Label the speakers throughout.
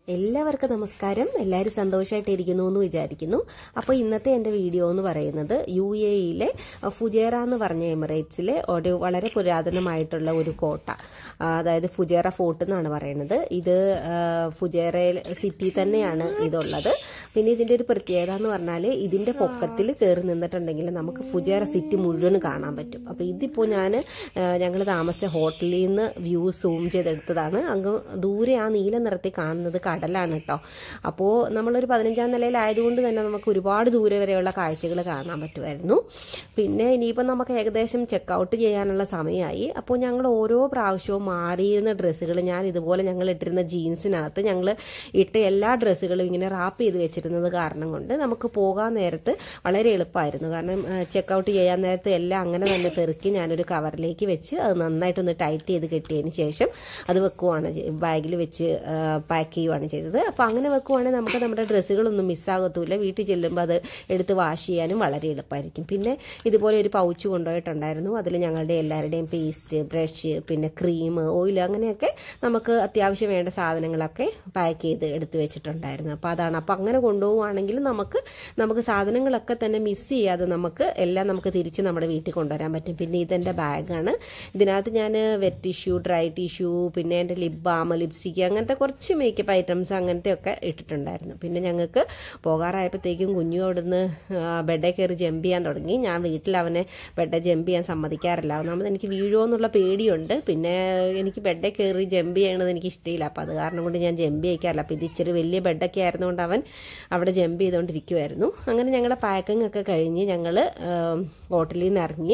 Speaker 1: എല്ലാവർക്കും നമസ്കാരം എല്ലാവരും സന്തോഷമായിട്ടിരിക്കുന്നു എന്ന് വിചാരിക്കുന്നു അപ്പോൾ ഇന്നത്തെ എൻ്റെ വീഡിയോ എന്ന് പറയുന്നത് യു എ ഇയിലെ ഫുജേറ എന്ന് പറഞ്ഞ എമിറേറ്റ്സിലെ ഒരു വളരെ പുരാതനമായിട്ടുള്ള ഒരു കോട്ട ആ, അതായത് ഫുജേറ ഫോർട്ട് എന്നാണ് പറയുന്നത് ഇത് ആ, ഫുജേറ സിറ്റി തന്നെയാണ് ഇതുള്ളത് പിന്നെ ഇതിൻ്റെ ഒരു പ്രത്യേകത എന്ന് പറഞ്ഞാൽ ഇതിൻ്റെ പൊക്കത്തിൽ കയറി നിന്നിട്ടുണ്ടെങ്കിൽ നമുക്ക് ഫുജേറ സിറ്റി മുഴുവൻ കാണാൻ പറ്റും അപ്പോൾ ഇതിപ്പോൾ ഞാൻ ഞങ്ങൾ താമസിച്ച ഹോട്ടലിൽ നിന്ന് വ്യൂ സൂം ചെയ്തെടുത്തതാണ് അങ്ങ് ദൂരെ ആ നീല നിറത്തിൽ കാണുന്നത് കടലാണ് കേട്ടോ അപ്പോൾ നമ്മളൊരു പതിനഞ്ചാം നിലയിലായതുകൊണ്ട് തന്നെ നമുക്ക് ഒരുപാട് ദൂരെ വരെയുള്ള കാഴ്ചകൾ കാണാൻ പറ്റുമായിരുന്നു പിന്നെ ഇനിയിപ്പോൾ നമുക്ക് ഏകദേശം ചെക്ക് ഔട്ട് ചെയ്യാനുള്ള സമയമായി അപ്പോൾ ഞങ്ങൾ ഓരോ പ്രാവശ്യവും മാറിയിരുന്ന ഡ്രസ്സുകൾ ഞാൻ ഇതുപോലെ ഞങ്ങൾ ഇട്ടിരുന്ന ജീൻസിനകത്ത് ഞങ്ങൾ ഇട്ട എല്ലാ ഡ്രസ്സുകളും ഇങ്ങനെ റാപ്പ് ചെയ്ത് വെച്ചിരുന്നത് കാരണം കൊണ്ട് നമുക്ക് പോകാൻ നേരത്ത് വളരെ എളുപ്പമായിരുന്നു കാരണം ചെക്ക് ഔട്ട് ചെയ്യാൻ നേരത്ത് എല്ലാം അങ്ങനെ തന്നെ പെറുക്കി ഞാനൊരു കവറിലേക്ക് വെച്ച് അത് നന്നായിട്ടൊന്ന് ടൈറ്റ് ചെയ്ത് കെട്ടിയതിന് ശേഷം അത് വെക്കുവാണ് ബാഗിൽ വെച്ച് പാക്ക് ചെയ്യുവാണ് ചെയ്തത് അപ്പോൾ അങ്ങനെ വെക്കുവാണെങ്കിൽ നമുക്ക് നമ്മുടെ ഡ്രസ്സുകളൊന്നും മിസ്സാകത്തൂല വീട്ടിൽ ചെല്ലുമ്പോൾ അത് എടുത്ത് വാഷ് ചെയ്യാനും വളരെ എളുപ്പമായിരിക്കും പിന്നെ ഇതുപോലെ ഒരു പൗച്ച് കൊണ്ടുപോയിട്ടുണ്ടായിരുന്നു അതിൽ ഞങ്ങളുടെ എല്ലാവരുടെയും പേസ്റ്റ് ബ്രഷ് പിന്നെ ക്രീം ഓയിൽ അങ്ങനെയൊക്കെ നമുക്ക് അത്യാവശ്യം വേണ്ട സാധനങ്ങളൊക്കെ പാക്ക് ചെയ്ത് എടുത്ത് വെച്ചിട്ടുണ്ടായിരുന്നു അപ്പോൾ അതാണ് അപ്പോൾ അങ്ങനെ കൊണ്ടുപോവുകയാണെങ്കിൽ നമുക്ക് നമുക്ക് സാധനങ്ങളൊക്കെ തന്നെ മിസ് ചെയ്യാതെ നമുക്ക് എല്ലാം നമുക്ക് തിരിച്ച് നമ്മുടെ വീട്ടിൽ കൊണ്ടുവരാൻ പറ്റും പിന്നെ ഇതെൻ്റെ ബാഗാണ് ഇതിനകത്ത് ഞാൻ വെറ്റ് ടിഷ്യൂ ഡ്രൈ ടിഷ്യൂ പിന്നെ എൻ്റെ ലിപ് ബാം ലിപ്സ്റ്റിക്ക് അങ്ങനത്തെ കുറച്ച് മേക്കപ്പ് ഐറ്റംസ് അങ്ങനത്തെ ഒക്കെ ഇട്ടിട്ടുണ്ടായിരുന്നു പിന്നെ ഞങ്ങൾക്ക് പോകാറായപ്പോഴത്തേക്കും കുഞ്ഞു അവിടുന്ന് ബെഡേ കയറി ജമ്പ് ചെയ്യാൻ തുടങ്ങി ഞാൻ വീട്ടിൽ അവനെ ബെഡേ ജമ്പ് ചെയ്യാൻ സമ്മതിക്കാറില്ല ഒന്നാമത് എനിക്ക് വീഴുമോ എന്നുള്ള പേടിയുണ്ട് പിന്നെ എനിക്ക് ബെഡേ കയറി ജമ്പ് ചെയ്യണത് എനിക്ക് ഇഷ്ടമില്ല അപ്പോൾ അത് കാരണം കൊണ്ട് ഞാൻ ജമ്പ് ചെയ്യിക്കാറില്ല അപ്പോൾ ഇത് ഇച്ചിരി വലിയ ബെഡൊക്കെ ആയിരുന്നുകൊണ്ട് അവൻ അവിടെ ജമ്പ് ചെയ്തുകൊണ്ടിരിക്കുമായിരുന്നു അങ്ങനെ ഞങ്ങളുടെ പാക്കിംഗ് ഒക്കെ കഴിഞ്ഞ് ഞങ്ങൾ ഹോട്ടലിൽ നിന്ന് ഇറങ്ങി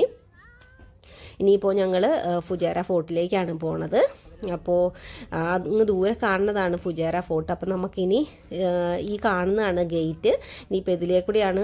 Speaker 1: ഇനിയിപ്പോൾ ഞങ്ങൾ ഫുജേറ ഫോർട്ടിലേക്കാണ് പോണത് അപ്പോൾ അങ്ങ് ദൂരെ കാണുന്നതാണ് ഫുജേറ ഫോർട്ട് അപ്പം നമുക്കിനി ഈ കാണുന്നതാണ് ഗേറ്റ് ഇനിയിപ്പോൾ ഇതിലേക്കൂടിയാണ്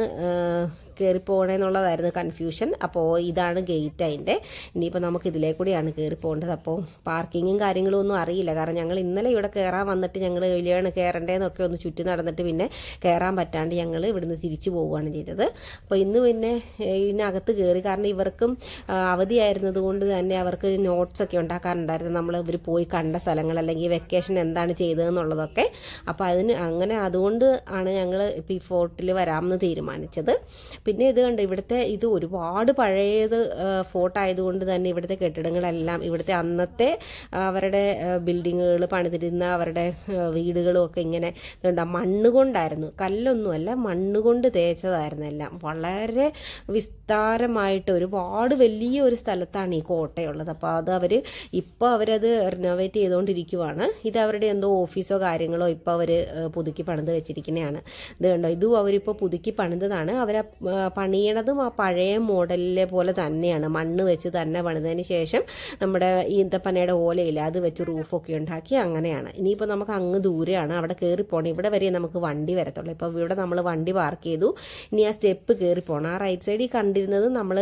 Speaker 1: കയറി പോകണമെന്നുള്ളതായിരുന്നു കൺഫ്യൂഷൻ അപ്പോൾ ഇതാണ് ഗേറ്റ് അതിൻ്റെ ഇനിയിപ്പോൾ നമുക്ക് ഇതിലേ കൂടിയാണ് കയറി പോകേണ്ടത് അപ്പോൾ പാർക്കിങ്ങും കാര്യങ്ങളും ഒന്നും അറിയില്ല കാരണം ഞങ്ങൾ ഇന്നലെ ഇവിടെ കയറാൻ വന്നിട്ട് ഞങ്ങൾ വലിയാണ് കയറേണ്ടതെന്നൊക്കെ ഒന്ന് ചുറ്റി നടന്നിട്ട് പിന്നെ കയറാൻ പറ്റാണ്ട് ഞങ്ങൾ ഇവിടുന്ന് തിരിച്ചു പോവുകയാണ് ചെയ്തത് അപ്പോൾ ഇന്ന് പിന്നെ ഇതിനകത്ത് കയറി കാരണം ഇവർക്കും അവധിയായിരുന്നത് കൊണ്ട് തന്നെ അവർക്ക് നോട്ട്സ് ഒക്കെ ഉണ്ടാക്കാറുണ്ടായിരുന്നു നമ്മൾ ഇവർ പോയി കണ്ട സ്ഥലങ്ങൾ അല്ലെങ്കിൽ വെക്കേഷൻ എന്താണ് ചെയ്തതെന്നുള്ളതൊക്കെ അപ്പോൾ അതിന് അങ്ങനെ അതുകൊണ്ട് ആണ് ഞങ്ങൾ ഇപ്പോൾ ഈ ഫോർട്ടിൽ വരാമെന്ന് തീരുമാനിച്ചത് പിന്നെ ഇത് കണ്ട് ഇവിടുത്തെ ഇത് ഒരുപാട് പഴയത് ഫോർട്ട് ആയതുകൊണ്ട് തന്നെ ഇവിടുത്തെ കെട്ടിടങ്ങളെല്ലാം ഇവിടുത്തെ അന്നത്തെ അവരുടെ ബിൽഡിങ്ങുകൾ പണിതിരുന്ന അവരുടെ വീടുകളും ഒക്കെ ഇങ്ങനെ ഇതുണ്ട് മണ്ണ് കൊണ്ടായിരുന്നു കല്ലൊന്നുമല്ല മണ്ണ് കൊണ്ട് തേച്ചതായിരുന്നു എല്ലാം വളരെ വിസ്താരമായിട്ട് ഒരുപാട് വലിയ ഒരു സ്ഥലത്താണ് ഈ കോട്ടയുള്ളത് അപ്പോൾ അത് അവർ ഇപ്പോൾ അവരത് റിനോവേറ്റ് ചെയ്തുകൊണ്ടിരിക്കുവാണ് ഇത് അവരുടെ എന്തോ ഓഫീസോ കാര്യങ്ങളോ ഇപ്പോൾ അവർ പുതുക്കി പണിത് വെച്ചിരിക്കുന്നതാണ് ഇത് കണ്ടോ ഇതും അവരിപ്പോൾ പുതുക്കി പണിതതാണ് അവർ പണിയണതും ആ പഴയ മോഡലിലെ പോലെ തന്നെയാണ് മണ്ണ് വെച്ച് തന്നെ പണിതതിന് ശേഷം നമ്മുടെ ഈന്തപ്പനയുടെ ഓലയില്ല അത് വെച്ച് റൂഫൊക്കെ ഉണ്ടാക്കി അങ്ങനെയാണ് ഇനിയിപ്പോൾ നമുക്ക് അങ്ങ് ദൂരെയാണ് അവിടെ കയറി പോകണം ഇവിടെ വരെ നമുക്ക് വണ്ടി വരത്തുള്ളൂ ഇപ്പോൾ ഇവിടെ നമ്മൾ വണ്ടി പാർക്ക് ചെയ്തു ഇനി ആ സ്റ്റെപ്പ് കയറി പോകണം ആ റൈറ്റ് സൈഡിൽ കണ്ടിരുന്നത് നമ്മൾ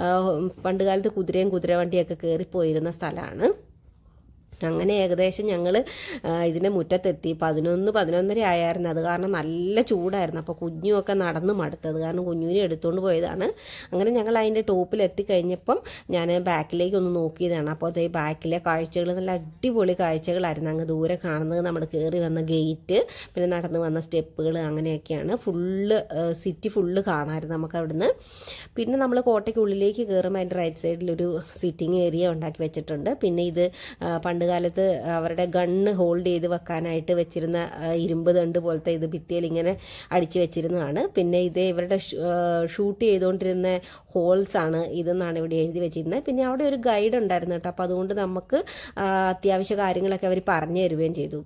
Speaker 1: പണ്ട് കാലത്ത് കുതിരയും കുതിരവണ്ടിയൊക്കെ കയറിപ്പോയിരുന്ന സ്ഥലമാണ് അങ്ങനെ ഏകദേശം ഞങ്ങൾ ഇതിൻ്റെ മുറ്റത്തെത്തി പതിനൊന്ന് പതിനൊന്നര ആയായിരുന്നു അത് കാരണം നല്ല ചൂടായിരുന്നു അപ്പോൾ കുഞ്ഞുമൊക്കെ നടന്ന് മടുത്തത് കാരണം കുഞ്ഞുവിനെ എടുത്തുകൊണ്ട് പോയതാണ് അങ്ങനെ ഞങ്ങൾ അതിൻ്റെ ടോപ്പിൽ എത്തിക്കഴിഞ്ഞപ്പം ഞാൻ ബാക്കിലേക്ക് ഒന്ന് നോക്കിയതാണ് അപ്പോൾ അതേ ബാക്കിലെ കാഴ്ചകൾ നല്ല അടിപൊളി കാഴ്ചകളായിരുന്നു അങ്ങ് ദൂരെ കാണുന്നത് നമ്മൾ കയറി വന്ന ഗേറ്റ് പിന്നെ നടന്ന് വന്ന സ്റ്റെപ്പുകൾ അങ്ങനെയൊക്കെയാണ് ഫുള്ള് സിറ്റി ഫുള്ള് കാണാമായിരുന്നു നമുക്ക് അവിടുന്ന് പിന്നെ നമ്മൾ കോട്ടയ്ക്കുള്ളിലേക്ക് കയറുമ്പോൾ അതിൻ്റെ റൈറ്റ് സൈഡിൽ ഒരു സിറ്റിംഗ് ഏരിയ ഉണ്ടാക്കി വെച്ചിട്ടുണ്ട് പിന്നെ ഇത് പണ്ട് കാലത്ത് അവരുടെ ഗണ്ണ് ഹോൾഡ് ചെയ്ത് വെക്കാനായിട്ട് വെച്ചിരുന്ന ഇരുമ്പ് ദണ്ട് പോലത്തെ ഇത് ഭിത്തിയിൽ ഇങ്ങനെ അടിച്ചു വെച്ചിരുന്നതാണ് പിന്നെ ഇത് ഇവരുടെ ഷൂട്ട് ചെയ്തുകൊണ്ടിരുന്ന ഹോൾസ് ആണ് ഇതെന്നാണ് ഇവിടെ എഴുതി വെച്ചിരുന്നത് പിന്നെ അവിടെ ഒരു ഗൈഡ് ഉണ്ടായിരുന്നു കേട്ടോ അപ്പോൾ അതുകൊണ്ട് നമുക്ക് അത്യാവശ്യ കാര്യങ്ങളൊക്കെ അവർ പറഞ്ഞു തരുകയും ചെയ്തു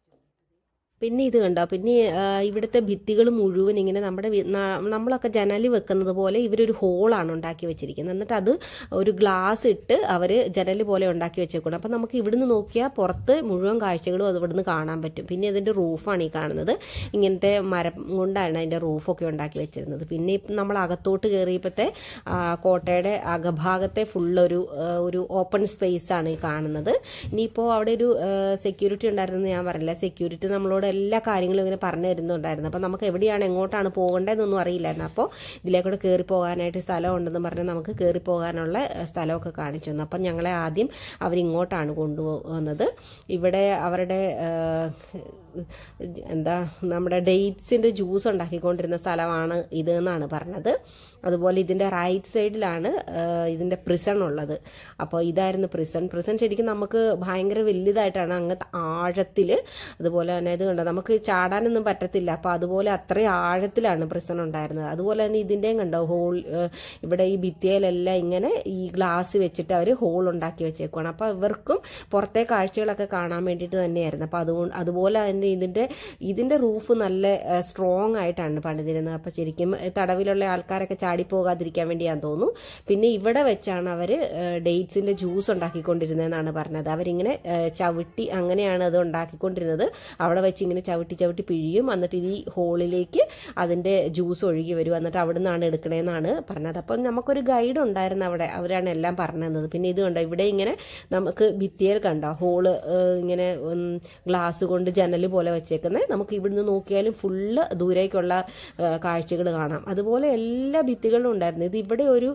Speaker 1: പിന്നെ ഇത് കണ്ടോ പിന്നെ ഇവിടുത്തെ ഭിത്തികൾ മുഴുവൻ ഇങ്ങനെ നമ്മുടെ നമ്മളൊക്കെ ജനലി വെക്കുന്നത് പോലെ ഇവരൊരു ഹോളാണ് ഉണ്ടാക്കി വെച്ചിരിക്കുന്നത് എന്നിട്ട് അത് ഒരു ഗ്ലാസ് ഇട്ട് അവർ ജനൽ പോലെ ഉണ്ടാക്കി വെച്ചേക്കണം അപ്പം നമുക്ക് ഇവിടുന്ന് നോക്കിയാൽ പുറത്ത് മുഴുവൻ കാഴ്ചകളും അത് ഇവിടുന്ന് കാണാൻ പറ്റും പിന്നെ ഇതിൻ്റെ റൂഫാണ് ഈ കാണുന്നത് ഇങ്ങനത്തെ മരം കൊണ്ടാണ് അതിൻ്റെ റൂഫൊക്കെ ഉണ്ടാക്കി വെച്ചിരുന്നത് പിന്നെ ഇപ്പം നമ്മൾ അകത്തോട്ട് കയറിയപ്പോഴത്തെ കോട്ടയുടെ അകഭാഗത്തെ ഫുള്ളൊരു ഒരു ഓപ്പൺ സ്പേസ് ആണ് ഈ കാണുന്നത് ഇനിയിപ്പോൾ അവിടെ ഒരു സെക്യൂരിറ്റി ഉണ്ടായിരുന്നു ഞാൻ പറഞ്ഞില്ല സെക്യൂരിറ്റി നമ്മളോട് എല്ലാ കാര്യങ്ങളും ഇങ്ങനെ പറഞ്ഞു തരുന്നുണ്ടായിരുന്നു അപ്പോൾ നമുക്ക് എവിടെയാണ് എങ്ങോട്ടാണ് പോകേണ്ടതെന്നൊന്നും അറിയില്ലായിരുന്നു അപ്പോൾ ഇതിലേക്കൂടെ കയറി പോകാനായിട്ട് സ്ഥലം ഉണ്ടെന്ന് പറഞ്ഞ് നമുക്ക് കയറി പോകാനുള്ള സ്ഥലമൊക്കെ കാണിച്ചു തന്നു അപ്പം ഞങ്ങളെ ആദ്യം അവരിങ്ങോട്ടാണ് കൊണ്ടുപോകുന്നത് ഇവിടെ അവരുടെ എന്താ നമ്മുടെ ഡേറ്റ്സിന്റെ ജ്യൂസ് ഉണ്ടാക്കിക്കൊണ്ടിരുന്ന സ്ഥലമാണ് ഇത് എന്നാണ് പറഞ്ഞത് അതുപോലെ ഇതിന്റെ റൈറ്റ് സൈഡിലാണ് ഇതിന്റെ പ്രിസൺ ഉള്ളത് അപ്പോൾ ഇതായിരുന്നു പ്രിസൺ പ്രിസൺ ശരിക്കും നമുക്ക് ഭയങ്കര വലുതായിട്ടാണ് അങ്ങനത്തെ ആഴത്തിൽ അതുപോലെ തന്നെ ഇത് കണ്ടോ നമുക്ക് ചാടാനൊന്നും പറ്റത്തില്ല അപ്പോൾ അതുപോലെ അത്രയും ആഴത്തിലാണ് പ്രിസൺ ഉണ്ടായിരുന്നത് അതുപോലെ തന്നെ ഇതിൻ്റെയും കണ്ടോ ഹോൾ ഇവിടെ ഈ ഭിത്തിയിലെല്ലാം ഇങ്ങനെ ഈ ഗ്ലാസ് വെച്ചിട്ട് അവർ ഹോൾ ഉണ്ടാക്കി വെച്ചേക്കുവാണ് അപ്പോൾ ഇവർക്കും പുറത്തെ കാഴ്ചകളൊക്കെ കാണാൻ വേണ്ടിയിട്ട് തന്നെയായിരുന്നു അപ്പോൾ അതുകൊണ്ട് അതുപോലെ തന്നെ ഇതിൻ്റെ ഇതിൻ്റെ റൂഫ് നല്ല സ്ട്രോങ് ആയിട്ടാണ് പണിതിരുന്നത് അപ്പോൾ ശരിക്കും തടവിലുള്ള ആൾക്കാരൊക്കെ ചാടിപ്പോകാതിരിക്കാൻ വേണ്ടിയാന്ന് തോന്നുന്നു പിന്നെ ഇവിടെ വെച്ചാണ് അവർ ഡേറ്റ്സിൻ്റെ ജ്യൂസ് ഉണ്ടാക്കിക്കൊണ്ടിരുന്നതെന്നാണ് പറഞ്ഞത് അവരിങ്ങനെ ചവിട്ടി അങ്ങനെയാണ് അത് ഉണ്ടാക്കിക്കൊണ്ടിരുന്നത് അവിടെ വെച്ച് ഇങ്ങനെ ചവിട്ടി ചവിട്ടി പിഴിയും എന്നിട്ട് ഈ ഹോളിലേക്ക് അതിൻ്റെ ജ്യൂസ് ഒഴുകി വരും എന്നിട്ട് അവിടെ നിന്നാണ് എടുക്കണേന്നാണ് പറഞ്ഞത് അപ്പം നമുക്കൊരു ഗൈഡ് ഉണ്ടായിരുന്നു അവിടെ അവരാണ് എല്ലാം പറഞ്ഞു തന്നത് പിന്നെ ഇത് കണ്ടോ ഇവിടെ ഇങ്ങനെ നമുക്ക് ഭിത്തിയിൽ കണ്ടോ ഹോള് ഇങ്ങനെ ഗ്ലാസ് കൊണ്ട് ജനൽ പോലെ വെച്ചേക്കുന്നത് നമുക്ക് ഇവിടുന്ന് നോക്കിയാലും ഫുള്ള് ദൂരേക്കുള്ള കാഴ്ചകൾ കാണാം അതുപോലെ എല്ലാ ഭിത്തികളും ഉണ്ടായിരുന്നു ഇത് ഇവിടെ ഒരു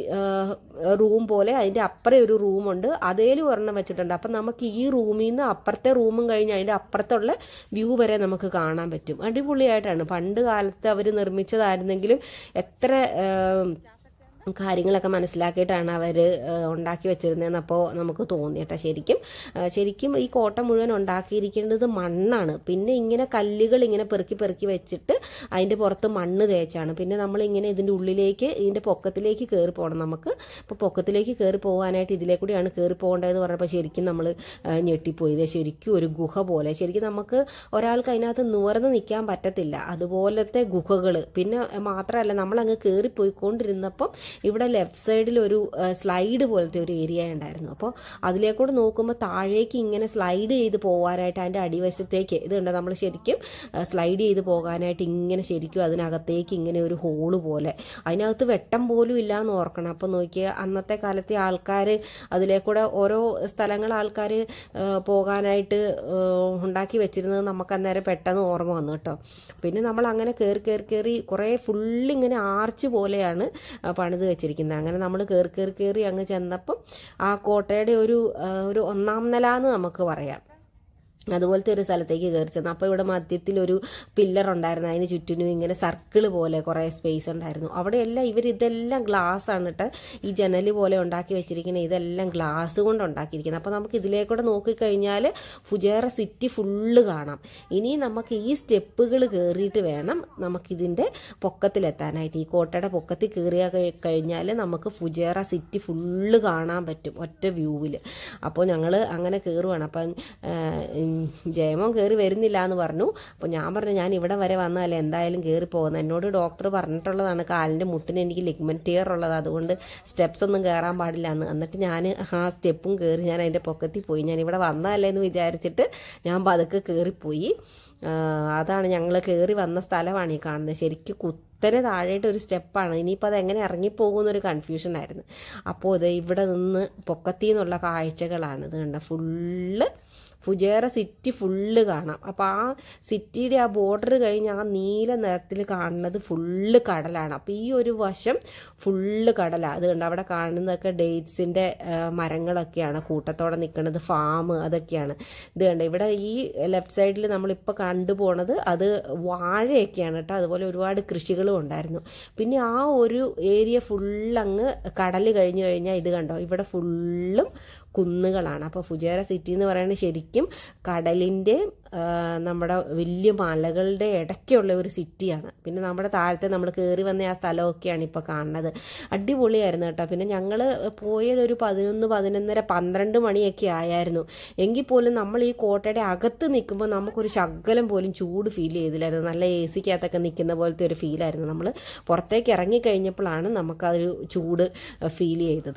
Speaker 1: റൂം പോലെ അതിൻ്റെ അപ്പുറം ഒരു റൂമുണ്ട് അതേലും ഒരെണ്ണം വെച്ചിട്ടുണ്ട് അപ്പം നമുക്ക് ഈ റൂമിൽ നിന്ന് അപ്പുറത്തെ റൂമും കഴിഞ്ഞ് അതിൻ്റെ അപ്പുറത്തുള്ള വ്യൂ വരെ നമുക്ക് കാണാൻ പറ്റും അടിപൊളിയായിട്ടാണ് പണ്ട് കാലത്ത് അവർ നിർമ്മിച്ചതായിരുന്നെങ്കിലും എത്ര കാര്യങ്ങളൊക്കെ മനസ്സിലാക്കിയിട്ടാണ് അവർ ഉണ്ടാക്കി വെച്ചിരുന്നതെന്ന് അപ്പോൾ നമുക്ക് തോന്നി കേട്ടോ ശരിക്കും ശരിക്കും ഈ കോട്ട മുഴുവൻ ഉണ്ടാക്കിയിരിക്കേണ്ടത് മണ്ണാണ് പിന്നെ ഇങ്ങനെ കല്ലുകൾ ഇങ്ങനെ പെറുക്കി പെറുക്കി വെച്ചിട്ട് അതിൻ്റെ പുറത്ത് മണ്ണ് തേച്ചാണ് പിന്നെ നമ്മൾ ഇങ്ങനെ ഇതിൻ്റെ ഉള്ളിലേക്ക് ഇതിൻ്റെ പൊക്കത്തിലേക്ക് കയറി പോകണം നമുക്ക് അപ്പോൾ പൊക്കത്തിലേക്ക് കയറി പോകാനായിട്ട് ഇതിലേ കൂടിയാണ് കയറി പോകേണ്ടതെന്ന് പറഞ്ഞപ്പോൾ ശരിക്കും നമ്മൾ ഞെട്ടിപ്പോയി ഇത് ശരിക്കും ഒരു ഗുഹ പോലെ ശരിക്കും നമുക്ക് ഒരാൾക്ക് അതിനകത്ത് നുവർന്ന് നിൽക്കാൻ പറ്റത്തില്ല അതുപോലത്തെ ഗുഹകൾ പിന്നെ മാത്രമല്ല നമ്മളങ്ങ് കയറിപ്പോയിക്കൊണ്ടിരുന്നപ്പം ഇവിടെ ലെഫ്റ്റ് സൈഡിൽ ഒരു സ്ലൈഡ് പോലത്തെ ഒരു ഏരിയ ഉണ്ടായിരുന്നു അപ്പോൾ അതിലേക്കൂടെ നോക്കുമ്പോൾ താഴേക്ക് ഇങ്ങനെ സ്ലൈഡ് ചെയ്ത് പോകാനായിട്ട് അതിൻ്റെ അടിവശത്തേക്ക് ഇത് കണ്ടോ നമ്മൾ ശരിക്കും സ്ലൈഡ് ചെയ്ത് പോകാനായിട്ട് ഇങ്ങനെ ശരിക്കും അതിനകത്തേക്ക് ഇങ്ങനെ ഒരു ഹോള് പോലെ അതിനകത്ത് വെട്ടം പോലും ഇല്ല എന്ന് ഓർക്കണം അപ്പോൾ നോക്കിയാൽ അന്നത്തെ കാലത്തെ ആൾക്കാർ അതിലേക്കൂടെ ഓരോ സ്ഥലങ്ങൾ ആൾക്കാർ പോകാനായിട്ട് ഉണ്ടാക്കി വെച്ചിരുന്നത് നമുക്ക് അന്നേരം പെട്ടെന്ന് ഓർമ്മ വന്നു കേട്ടോ പിന്നെ നമ്മൾ അങ്ങനെ കയറി കയറി കയറി കുറേ ഫുള്ളിങ്ങനെ ആർച്ച് പോലെയാണ് പണിത് വെച്ചിരിക്കുന്നത് അങ്ങനെ നമ്മൾ കയറി കയറി കയറി അങ്ങ് ചെന്നപ്പം ആ കോട്ടയുടെ ഒരു ഒരു ഒന്നാം നില എന്ന് നമുക്ക് പറയാം അതുപോലത്തെ ഒരു സ്ഥലത്തേക്ക് കയറി ചെന്നു അപ്പോൾ ഇവിടെ മധ്യത്തിൽ ഒരു പില്ലർ ഉണ്ടായിരുന്നു അതിന് ചുറ്റിനും ഇങ്ങനെ സർക്കിൾ പോലെ കുറേ സ്പേസ് ഉണ്ടായിരുന്നു അവിടെയെല്ലാം ഇവർ ഇതെല്ലാം ഗ്ലാസ് ആണ് കേട്ടോ ഈ ജനൽ പോലെ ഉണ്ടാക്കി വെച്ചിരിക്കുന്നത് ഇതെല്ലാം ഗ്ലാസ് കൊണ്ട് ഉണ്ടാക്കിയിരിക്കുന്നത് അപ്പോൾ നമുക്ക് ഇതിലേക്കൂടെ നോക്കിക്കഴിഞ്ഞാൽ ഫുജേറ സിറ്റി ഫുള്ള് കാണാം ഇനി നമുക്ക് ഈ സ്റ്റെപ്പുകൾ കയറിയിട്ട് വേണം നമുക്കിതിൻ്റെ പൊക്കത്തിലെത്താനായിട്ട് ഈ കോട്ടയുടെ പൊക്കത്തിൽ കയറിയ കഴിഞ്ഞാൽ നമുക്ക് ഫുജേറ സിറ്റി ഫുള്ള് കാണാൻ പറ്റും ഒറ്റ വ്യൂവിൽ അപ്പോൾ ഞങ്ങൾ അങ്ങനെ കയറുവാണ് അപ്പം ജയമോൻ കയറി വരുന്നില്ല എന്ന് പറഞ്ഞു അപ്പോൾ ഞാൻ പറഞ്ഞു ഞാൻ ഇവിടെ വരെ വന്നാലേ എന്തായാലും കയറി പോകുന്നത് എന്നോട് ഡോക്ടർ പറഞ്ഞിട്ടുള്ളതാണ് കാലിൻ്റെ മുട്ടിന് എനിക്ക് ലിഗ്മെൻറ്റ് ടിയർ ഉള്ളത് അതുകൊണ്ട് സ്റ്റെപ്സ് ഒന്നും കയറാൻ പാടില്ല എന്ന് എന്നിട്ട് ഞാൻ ആ സ്റ്റെപ്പും കയറി ഞാൻ അതിൻ്റെ പൊക്കത്തിൽ പോയി ഞാൻ ഇവിടെ വന്നതല്ലേ എന്ന് വിചാരിച്ചിട്ട് ഞാൻ പതുക്കെ കയറിപ്പോയി അതാണ് ഞങ്ങൾ കയറി വന്ന സ്ഥലമാണ് ഈ കാണുന്നത് ശരിക്കും കുത്തനെ താഴേട്ട് ഒരു സ്റ്റെപ്പാണ് ഇനിയിപ്പോൾ അത് എങ്ങനെ ഇറങ്ങിപ്പോകുന്നൊരു കൺഫ്യൂഷൻ ആയിരുന്നു അപ്പോൾ ഇത് ഇവിടെ നിന്ന് പൊക്കത്തിൽ നിന്നുള്ള കാഴ്ചകളാണ് ഇത് കണ്ട ഫുള്ള് ഫുജേറ സിറ്റി ഫുള്ള് കാണാം അപ്പോൾ ആ സിറ്റിയുടെ ആ ബോർഡർ കഴിഞ്ഞ് ആ നീല നിറത്തിൽ കാണുന്നത് ഫുള്ള് കടലാണ് അപ്പോൾ ഈ ഒരു വശം ഫുള്ള് കടലാണ് അത് കണ്ട് അവിടെ കാണുന്നതൊക്കെ ഡേറ്റ്സിൻ്റെ മരങ്ങളൊക്കെയാണ് കൂട്ടത്തോടെ നിൽക്കുന്നത് ഫാം അതൊക്കെയാണ് ഇത് കണ്ട് ഇവിടെ ഈ ലെഫ്റ്റ് സൈഡിൽ നമ്മളിപ്പോൾ കണ്ടുപോണത് അത് വാഴയൊക്കെയാണ് കേട്ടോ അതുപോലെ ഒരുപാട് കൃഷികളും ഉണ്ടായിരുന്നു പിന്നെ ആ ഒരു ഏരിയ ഫുള്ളങ്ങ് കടൽ കഴിഞ്ഞു കഴിഞ്ഞാൽ ഇത് കണ്ടോ ഇവിടെ ഫുള്ളും കുന്നുകളാണ് അപ്പോൾ ഫുജേറ സിറ്റി എന്ന് പറയുന്നത് ശരിക്കും കടലിൻ്റെ നമ്മുടെ വലിയ മലകളുടെ ഇടയ്ക്കുള്ള ഒരു സിറ്റിയാണ് പിന്നെ നമ്മുടെ താഴത്തെ നമ്മൾ കയറി വന്ന ആ സ്ഥലമൊക്കെയാണ് ഇപ്പോൾ കാണുന്നത് അടിപൊളിയായിരുന്നു കേട്ടോ പിന്നെ ഞങ്ങൾ പോയത് ഒരു പതിനൊന്ന് പതിനൊന്നര പന്ത്രണ്ട് മണിയൊക്കെ ആയായിരുന്നു എങ്കിൽ പോലും നമ്മൾ ഈ കോട്ടയുടെ അകത്ത് നിൽക്കുമ്പോൾ നമുക്കൊരു ശകലം പോലും ചൂട് ഫീൽ ചെയ്തില്ലായിരുന്നു നല്ല എ സിക്കകത്തൊക്കെ നിൽക്കുന്ന പോലത്തെ ഒരു ഫീലായിരുന്നു നമ്മൾ പുറത്തേക്ക് ഇറങ്ങിക്കഴിഞ്ഞപ്പോഴാണ് നമുക്കതൊരു ചൂട് ഫീൽ ചെയ്തത്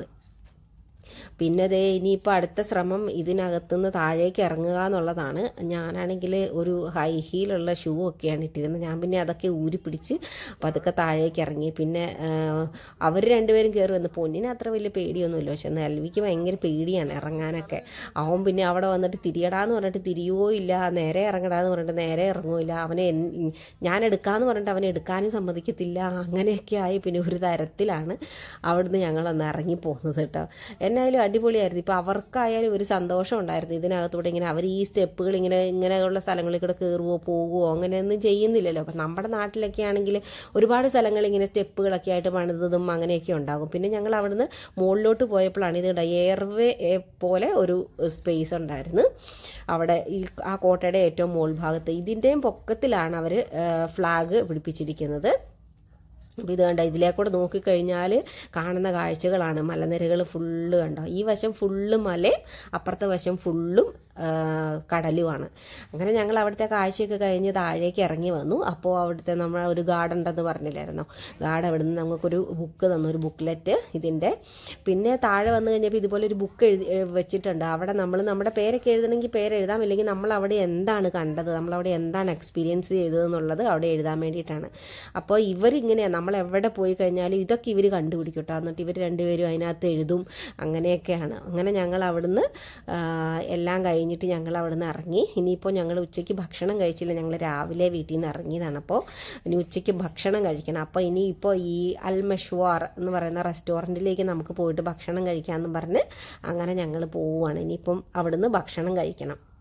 Speaker 1: പിന്നെ ദേ ഇനിയിപ്പോൾ അടുത്ത ശ്രമം ഇതിനകത്തുനിന്ന് താഴേക്ക് ഇറങ്ങുക എന്നുള്ളതാണ് ഞാനാണെങ്കിൽ ഒരു ഹൈ ഹീലുള്ള ഷൂ ഒക്കെയാണ് ഇട്ടിരുന്നത് ഞാൻ പിന്നെ അതൊക്കെ ഊരി പിടിച്ച് പതുക്കെ താഴേക്ക് ഇറങ്ങി പിന്നെ അവർ രണ്ടുപേരും കയറി വന്ന് പൊന്നിന് അത്ര വലിയ പേടിയൊന്നുമില്ല പക്ഷെ നെൽവിക്ക് ഭയങ്കര പേടിയാണ് ഇറങ്ങാനൊക്കെ അവൻ പിന്നെ അവിടെ വന്നിട്ട് തിരിയടാന്ന് പറഞ്ഞിട്ട് തിരിയോ ഇല്ല നേരെ ഇറങ്ങടാന്ന് പറഞ്ഞിട്ട് നേരെ ഇറങ്ങുമില്ല അവനെ ഞാൻ എടുക്കാന്ന് പറഞ്ഞിട്ട് അവനെ എടുക്കാനും സമ്മതിക്കത്തില്ല അങ്ങനെയൊക്കെ ആയി പിന്നെ ഒരു തരത്തിലാണ് അവിടുന്ന് ഞങ്ങളൊന്ന് ഇറങ്ങി പോകുന്നത് കേട്ടോ എന്നായാലും അടിപൊളിയായിരുന്നു ഇപ്പൊ അവർക്കായാലും ഒരു സന്തോഷം ഉണ്ടായിരുന്നു ഇതിനകത്തൂടെ ഇങ്ങനെ അവർ ഈ സ്റ്റെപ്പുകൾ ഇങ്ങനെ ഇങ്ങനെയുള്ള സ്ഥലങ്ങളിൽ കൂടെ കയറുവോ പോകുവോ അങ്ങനെയൊന്നും ചെയ്യുന്നില്ലല്ലോ അപ്പം നമ്മുടെ നാട്ടിലൊക്കെ ആണെങ്കിൽ ഒരുപാട് സ്ഥലങ്ങൾ ഇങ്ങനെ സ്റ്റെപ്പുകളൊക്കെ ആയിട്ട് പണിതതും അങ്ങനെയൊക്കെ ഉണ്ടാകും പിന്നെ ഞങ്ങൾ അവിടുന്ന് മുകളിലോട്ട് പോയപ്പോഴാണ് ഇത് എയർവേ പോലെ ഒരു സ്പേസ് ഉണ്ടായിരുന്നു അവിടെ ഈ ആ കോട്ടയുടെ ഏറ്റവും മുകൾ ഭാഗത്ത് ഇതിൻ്റെയും പൊക്കത്തിലാണ് അവർ ഫ്ലാഗ് പിടിപ്പിച്ചിരിക്കുന്നത് അപ്പോൾ ഇത് കണ്ട ഇതിലേക്കൂടെ നോക്കിക്കഴിഞ്ഞാൽ കാണുന്ന കാഴ്ചകളാണ് മലനിരകൾ ഫുള്ള് കണ്ടോ ഈ വശം ഫുള്ള് മലയും അപ്പുറത്തെ വശം ഫുള്ളും ആ, കടലുമാണ് അങ്ങനെ ഞങ്ങൾ അവിടുത്തെ കാഴ്ചയൊക്കെ കഴിഞ്ഞ് താഴേക്ക് ഇറങ്ങി വന്നു അപ്പോൾ അവിടുത്തെ നമ്മൾ ഒരു ഗാർഡ് ഉണ്ടെന്ന് പറഞ്ഞില്ലായിരുന്നോ ഗാർഡ് അവിടെ നിന്ന് നമുക്കൊരു ബുക്ക് തന്നു ഒരു ബുക്ക്ലെറ്റ് ഇതിൻ്റെ പിന്നെ താഴെ വന്നു കഴിഞ്ഞപ്പോൾ ഇതുപോലെ ഒരു ബുക്ക് എഴുതി ഏ, വെച്ചിട്ടുണ്ട് അവിടെ നമ്മൾ നമ്മുടെ പേരൊക്കെ എഴുതണമെങ്കിൽ പേര് എഴുതാം ഇല്ലെങ്കിൽ നമ്മൾ അവിടെ എന്താണ് കണ്ടത് നമ്മൾ അവിടെ എന്താണ് എക്സ്പീരിയൻസ് ചെയ്തത് എന്നുള്ളത് അവിടെ എഴുതാൻ വേണ്ടിയിട്ടാണ് അപ്പോൾ ഇവരിങ്ങനെയാണ് നമ്മൾ എവിടെ പോയി കഴിഞ്ഞാലും ഇതൊക്കെ ഇവർ കണ്ടുപിടിക്കും കേട്ടോ എന്നിട്ട് ഇവർ രണ്ടുപേരും അതിനകത്ത് എഴുതും അങ്ങനെയൊക്കെയാണ് അങ്ങനെ ഞങ്ങൾ അവിടുന്ന് ആ, എല്ലാം കഴിഞ്ഞിട്ട് ഞങ്ങൾ അവിടുന്ന് ഇറങ്ങി ഇനിയിപ്പോൾ ഞങ്ങൾ ഉച്ചയ്ക്ക് ഭക്ഷണം കഴിച്ചില്ല ഞങ്ങൾ രാവിലെ വീട്ടിൽ നിന്ന് ഇറങ്ങിയതാണ് അപ്പോൾ ഇനി ഉച്ചയ്ക്ക് ഭക്ഷണം കഴിക്കണം അപ്പോൾ ഇനിയിപ്പോൾ ഈ അൽ മെഷ്വാർ എന്ന് പറയുന്ന റെസ്റ്റോറൻറ്റിലേക്ക് നമുക്ക് പോയിട്ട് ഭക്ഷണം കഴിക്കാമെന്ന് പറഞ്ഞ് അങ്ങനെ ഞങ്ങൾ പോവുകയാണ് ഇനിയിപ്പം അവിടുന്ന് ഭക്ഷണം കഴിക്കണം